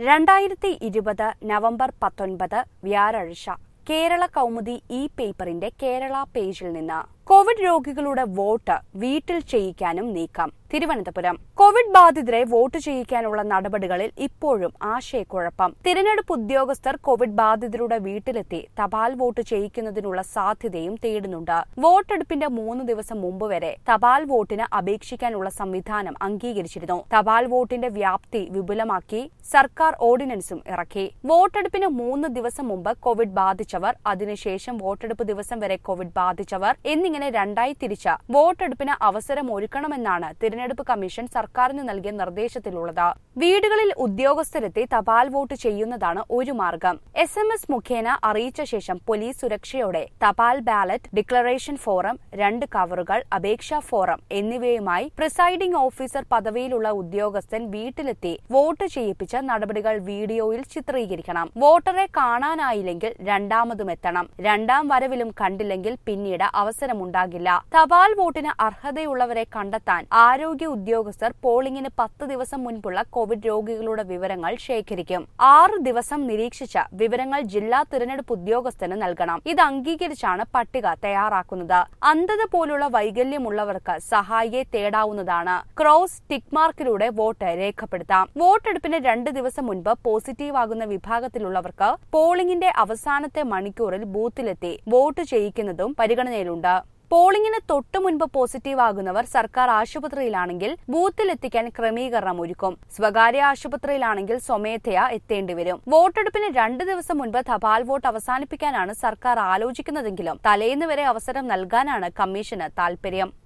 രണ്ടായിരത്തി ഇരുപത് നവംബർ പത്തൊൻപത് വ്യാഴാഴ്ച കേരള കൗമുദി ഇ പേപ്പറിന്റെ കേരള പേജിൽ നിന്ന് കോവിഡ് രോഗികളുടെ വോട്ട് വീട്ടിൽ ചെയ്യിക്കാനും നീക്കം തിരുവനന്തപുരം കോവിഡ് ബാധിതരെ വോട്ട് ചെയ്യിക്കാനുള്ള നടപടികളിൽ ഇപ്പോഴും ആശയക്കുഴപ്പം തിരഞ്ഞെടുപ്പ് ഉദ്യോഗസ്ഥർ കോവിഡ് ബാധിതരുടെ വീട്ടിലെത്തി തപാൽ വോട്ട് ചെയ്യിക്കുന്നതിനുള്ള സാധ്യതയും തേടുന്നുണ്ട് വോട്ടെടുപ്പിന്റെ മൂന്ന് ദിവസം മുമ്പ് വരെ തപാൽ വോട്ടിന് അപേക്ഷിക്കാനുള്ള സംവിധാനം അംഗീകരിച്ചിരുന്നു തപാൽ വോട്ടിന്റെ വ്യാപ്തി വിപുലമാക്കി സർക്കാർ ഓർഡിനൻസും ഇറക്കി വോട്ടെടുപ്പിന് മൂന്ന് ദിവസം മുമ്പ് കോവിഡ് ബാധിച്ചവർ അതിനുശേഷം വോട്ടെടുപ്പ് ദിവസം വരെ കോവിഡ് ബാധിച്ചവർ എന്നിങ്ങനെ രണ്ടായി തിരിച്ച് വോട്ടെടുപ്പിന് അവസരം ഒരുക്കണമെന്നാണ് തിരഞ്ഞെടുപ്പ് കമ്മീഷൻ സർക്കാരിന് നൽകിയ നിർദ്ദേശത്തിലുള്ളത് വീടുകളിൽ ഉദ്യോഗസ്ഥരെത്തി തപാൽ വോട്ട് ചെയ്യുന്നതാണ് ഒരു മാർഗം എസ് എം എസ് മുഖേന അറിയിച്ച ശേഷം പോലീസ് സുരക്ഷയോടെ തപാൽ ബാലറ്റ് ഡിക്ലറേഷൻ ഫോറം രണ്ട് കവറുകൾ അപേക്ഷാ ഫോറം എന്നിവയുമായി പ്രിസൈഡിംഗ് ഓഫീസർ പദവിയിലുള്ള ഉദ്യോഗസ്ഥൻ വീട്ടിലെത്തി വോട്ട് ചെയ്യിപ്പിച്ച നടപടികൾ വീഡിയോയിൽ ചിത്രീകരിക്കണം വോട്ടറെ കാണാനായില്ലെങ്കിൽ രണ്ടാമതും എത്തണം രണ്ടാം വരവിലും കണ്ടില്ലെങ്കിൽ പിന്നീട് അവസരമുണ്ടാകില്ല തപാൽ വോട്ടിന് അർഹതയുള്ളവരെ കണ്ടെത്താൻ ആരോഗ്യ ഉദ്യോഗസ്ഥർ പോളിംഗിന് പത്ത് ദിവസം മുൻപുള്ള കോവിഡ് രോഗികളുടെ വിവരങ്ങൾ ശേഖരിക്കും ആറ് ദിവസം നിരീക്ഷിച്ച വിവരങ്ങൾ ജില്ലാ തിരഞ്ഞെടുപ്പ് ഉദ്യോഗസ്ഥന് നൽകണം ഇത് അംഗീകരിച്ചാണ് പട്ടിക തയ്യാറാക്കുന്നത് അന്ധത പോലുള്ള വൈകല്യമുള്ളവർക്ക് സഹായിയെ തേടാവുന്നതാണ് ക്രോസ് ടിക്ക് മാർക്കിലൂടെ വോട്ട് രേഖപ്പെടുത്താം വോട്ടെടുപ്പിന് രണ്ട് ദിവസം മുൻപ് പോസിറ്റീവ് ആകുന്ന വിഭാഗത്തിലുള്ളവർക്ക് പോളിംഗിന്റെ അവസാനത്തെ മണിക്കൂറിൽ ബൂത്തിലെത്തി വോട്ട് ചെയ്യിക്കുന്നതും പരിഗണനയിലുണ്ട് പോളിംഗിന് തൊട്ടു മുൻപ് പോസിറ്റീവ് ആകുന്നവർ സർക്കാർ ആശുപത്രിയിലാണെങ്കിൽ ബൂത്തിലെത്തിക്കാൻ ക്രമീകരണം ഒരുക്കും സ്വകാര്യ ആശുപത്രിയിലാണെങ്കിൽ സ്വമേധയാ എത്തേണ്ടിവരും വോട്ടെടുപ്പിന് രണ്ട് ദിവസം മുൻപ് തപാൽ വോട്ട് അവസാനിപ്പിക്കാനാണ് സർക്കാർ ആലോചിക്കുന്നതെങ്കിലും തലേന്ന് വരെ അവസരം നൽകാനാണ് കമ്മീഷന് താൽപര്യം